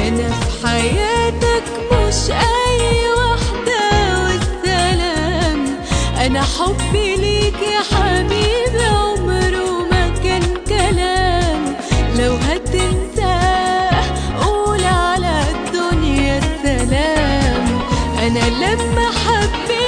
انا في حياتك مش اي واحدة والسلام انا حبي ليك يا حبيبي عمره ما كان كلام لو هتنساه قول على الدنيا السلام انا لما حبيت